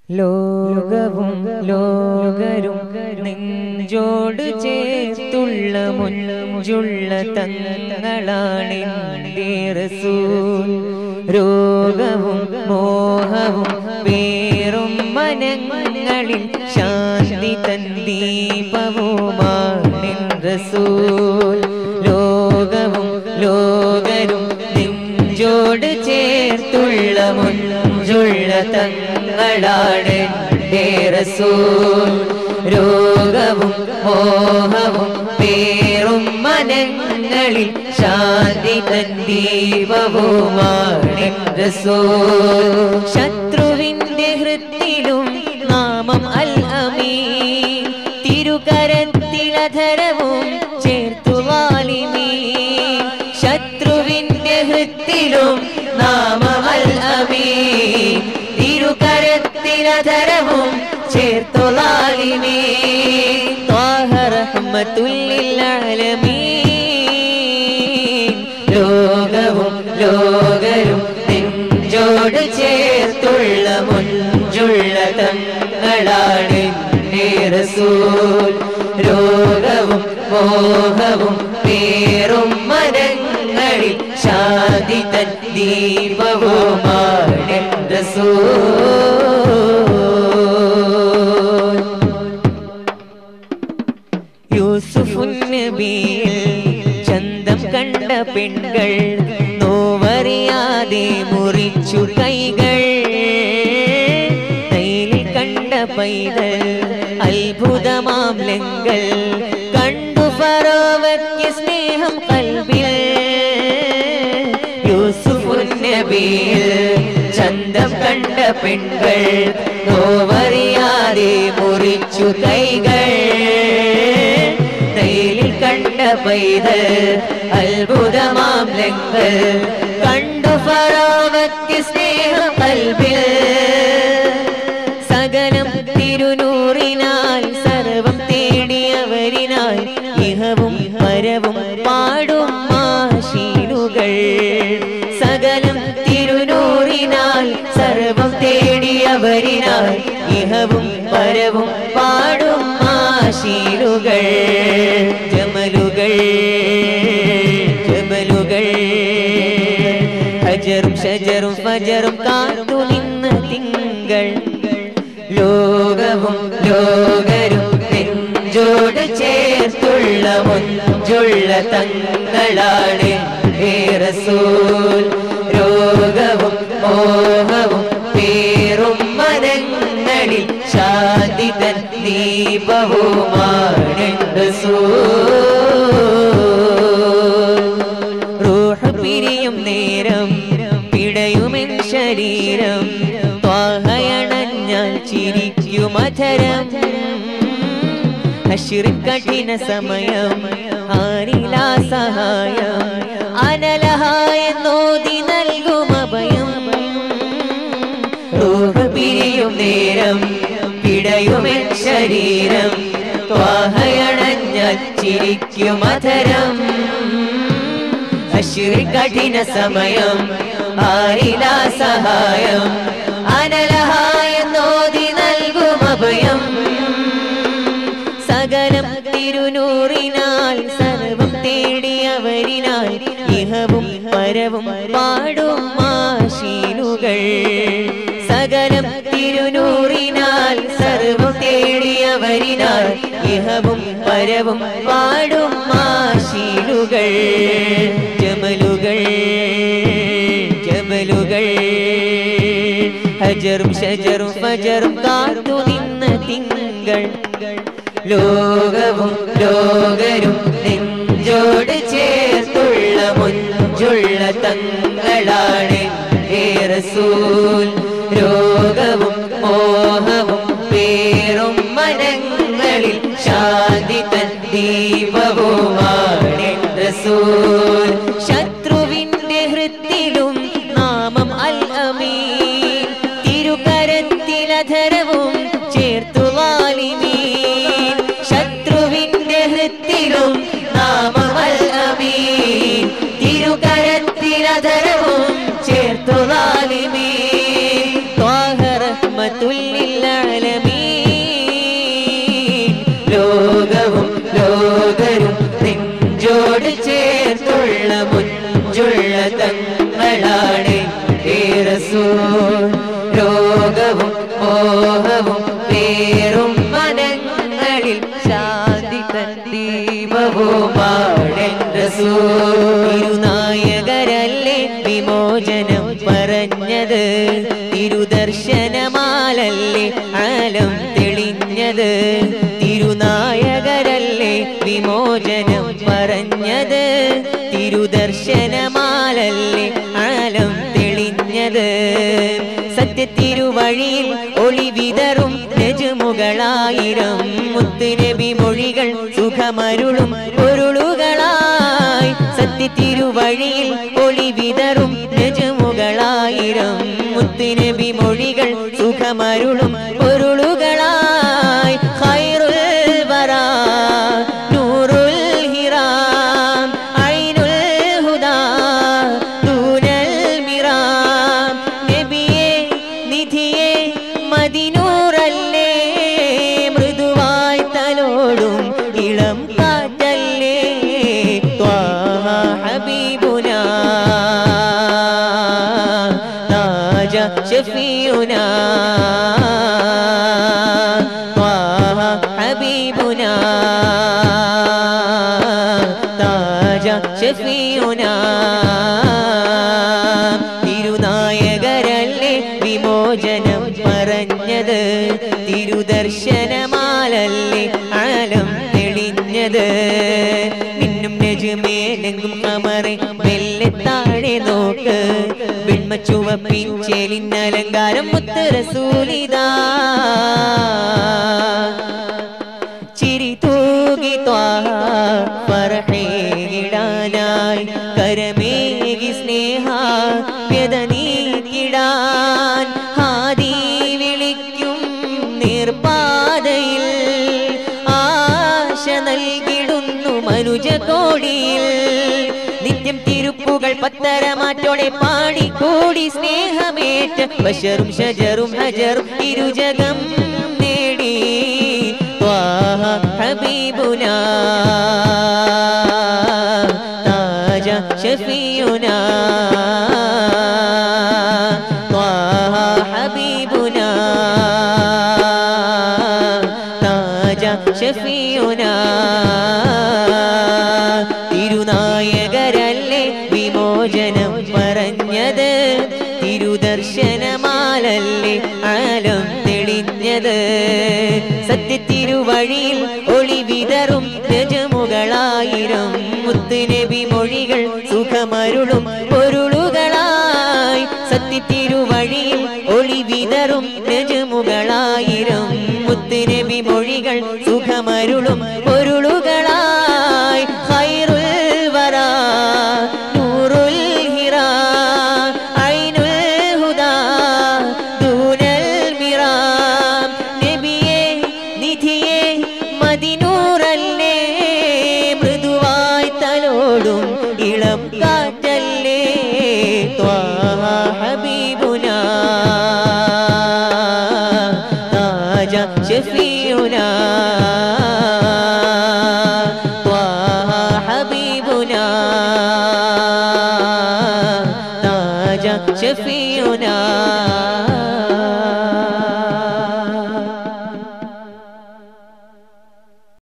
ലോകവും ലോകരും നെഞ്ചോട് ചേർത്തുള്ള മുഞ്ചുള്ള തങ്ങളാണ് റസൂൽ രോഗവും മോഹവും പേറും മനങ്ങളിൽ ശാന്തി തൻ ദീപവുമാണ് റസൂൽ ലോകവും ലോകരും നെഞ്ചോട് ചേർത്തുള്ള മുഞ്ചുള്ള തങ്ങളാണ് എൻ്റെ റസൂൽ രോഗവും മോഹവും പേറും മനങ്ങളിൽ ശാന്തി തൻ ദീപവുമാണ് റസൂൽ ശത്രുവിന്റെ ഹൃത്തിലും നാമം അൽ അമീൻ തിരുകരത്തിലധരവും ചേർത്തു വാലിമീൻ ശത്രുവിന്റെ ഹൃത്തിലും നാമം അൽ അമീൻ തിരുകരത്തിലധരവും ചേർത്തു വാലിമീൻ ത്വാഹ റഹ്മത്തുല്ലിൽ ആലമീൻ ലോകവും ലോകരും നെഞ്ചോട് ചേർത്തുള്ള മുഞ്ചുള്ള തങ്ങളാണ് എൻ്റെ റസൂൽ രോഗവും മോഹവും പേറും മനങ്ങളിൽ ശാന്തി തൻ ദീപവുമാണ് റസൂൽ യൂസുഫുൻ നബിയിൽ ചന്തം കണ്ട പെൺകൾ നോവറിയാതെ മുറിച്ചു കൈകൾ തൈലിൽ കണ്ട പൈതൽ അത്ഭുതമാം ലങ്കൽ കണ്ടു ഫറോവയ്ക്ക് സ്നേഹം കൽവിൽ യൂസുഫുൻ നബിയിൽ ചന്തം കണ്ട പെൺകൾ നോവറിയാതെ മുറിച്ചു കൈകൾ തൈലിൽ കണ്ട പൈതൽ അത്ഭുതമാം ലങ്കൽ കണ്ടു ഫറാവയ്ക്ക് സ്നേഹം കൽബിൽ സകലം തിരുനൂറിനാൽ സർവം തേടിയവരിനാൽ ഇഹവും പരവും പാടും മാശീലുകൾ സകലം തിരുനൂറിനാൽ സർവം തേടിയവരിനാൽ ഇഹവും പരവും പാടും മാശീലുകൾ ജമലുകൾ ജമലുകൾ ഹജറും ഷജറും ഫജറും കാത്തു നിന്ന് തിങ്കൾ ലോകവും ലോകരും നെഞ്ചോട് ചേർത്തുള്ള മുഞ്ചുള്ള തങ്ങളാണ് ഹേ റസൂൽ രോഗവും മോഹവും പേറും മനങ്ങളിൽ ശാന്തി തൻ ദീപവുമാണ് റസൂൽ റൂഹ് പിരിയും നേരം പിടയുമെൻ ശരീരം ത്വാഹയണഞ്ഞാൽ ചിരിക്കുമധരം അശ്രിൻ കഠിന സമയം ആരിലാ സഹായം അനലഹായ നോതി നൽകും അഭയം റൂഹ് പിരിയും നേരം പിടയുമെൻ ശരീരം ത്വാഹയണഞ്ഞാൽ ചിരിക്കുമധരം അശ്രി കഠിന സമയം ആരിലാ സഹായം അനലഹായ നോതി നൽകും അഭയം സകലം തിരുനൂറിനാൽ സർവം തേടിയവരിനാൽ ഇഹവും പരവും പാടും മാശീലുകൾ സകലം തിരുനൂറിനാൽ സർവം തേടിയവരിനാൽ ഇഹവും പരവും പാടും മാശീലുകൾ ജമലുകൾ ജമലുകൾ ഹജറും ഷജറും ഫജറും കാത്തു നിന്ന് തിങ്കൾ ലോകവും ലോകരും നെഞ്ചോട് ചേർത്തുള്ള മുഞ്ചുള്ള തങ്ങളാണ് ഹേ റസൂൽ രോഗവും മോഹവും പേറും മനങ്ങളിൽ ശാന്തി തൻ ദീപവുമാണ് റസൂൽ ശത്രുവിന്റെ ഹൃത്തിലും നാമം അൽ അമീൻ തിരുകരത്തിലധരവും ചേർത്തു വാലിമീൻ ശത്രുവിന്റെ ഹൃത്തിലും നാമം അൽ അമീൻ തിരുകരത്തിലധരവും ചേർത്തു വാലിമീൻ റസൂൽ രോഗവും മോഹവും പേറും മനങ്ങളിൽ ശാന്തി തന്ദീപവുമാടൻ റസൂൽ തിരുനായകരല്ലേ വിമോചനം പറഞ്ഞത് തിരുദർശനമാലല്ലേ ആലം തെളിഞ്ഞത് തിരുനായകരല്ലേ വിമോചനം പറഞ്ഞത് തിരുദർശനമാലല്ലേ ആലം തെളിഞ്ഞത് സത്യത്തിരുവഴിയിൽ ഒളി വിതറും രജുമുകളായിരം മുത്തുനബി മൊഴികൾ സുഖമരുളും പൊരുളുകളായി സത്യത്തിരുവഴിയിൽ ഒളി വിതറും രജുമുകളായിരം മുത്തുനബി മൊഴികൾ സുഖമരുളും പൊരുളുകളായി ഖൈറുൽ വറാ നൂറുൽ ഹിറാം ഐനുൽ ഹുദാ ദൂനൽ മിറാം നബിയേ നിധിയേ മദിനൂറല്ലേ മൃദുവായി തലോടും ഇളം കാറ്റല്ലേ ത്വാഹ ഹബീബുനാ താജ ഷഫീഉനാ ത്വാഹ ഹബീബുനാ താജ ഷഫീഉനാ തിരുനായകരല്ലേ വിമോചനം പറഞ്ഞത് തിരുദർശനമാലല്ലേ ആലം തെളിഞ്ഞത് മിന്നും നെജുമേലെങ്കും കമറെ മെല്ലെ താഴെ നോക്ക് വെണ്മ ചുവപ്പിൻ ചേലിന്നലങ്കാരം മുത്ത് റസൂലിതാ ചിരി തൂകി പറഹേകിടാനായി കരമേകി സ്നേഹ വ്യതനീക്കിടാൻ ഹാദി വിളിക്കും നീർപ്പാതയിൽ ആശ നൽകിടുന്നു മനുജ കോടിയിൽ നിത്യം തിരുപ്പുകൾ പത്തരമാറ്റോടെ പാടിക്കൂടി സ്നേഹമേറ്റ ബഷറും ഷജറും ഹജറും ഇരുജകം നേടി ത്വാഹ ഹബീബുനാ താജ ഷഫീയുനാ ത്വാഹ ഹബീബുനാ താജ ഷഫീയുനാ തിരുനായകരല്ലേ വിമോചനം പറഞ്ഞത് തിരുദർശനമാലല്ലേ ആലം തെളിഞ്ഞത് സത്യത്തിരുവഴിയിൽ ഒളി വിതറും രജമുകളായിരം മുത്തുനബി മൊഴികൾ സുഖമരുളും പൊരുളുകളായി സത്യത്തിരുവഴിയിൽ ഒളി വിതറും രജമുകളായിരം മുത്തുനബി മൊഴികൾ സുഖമരുളും പൊരുളു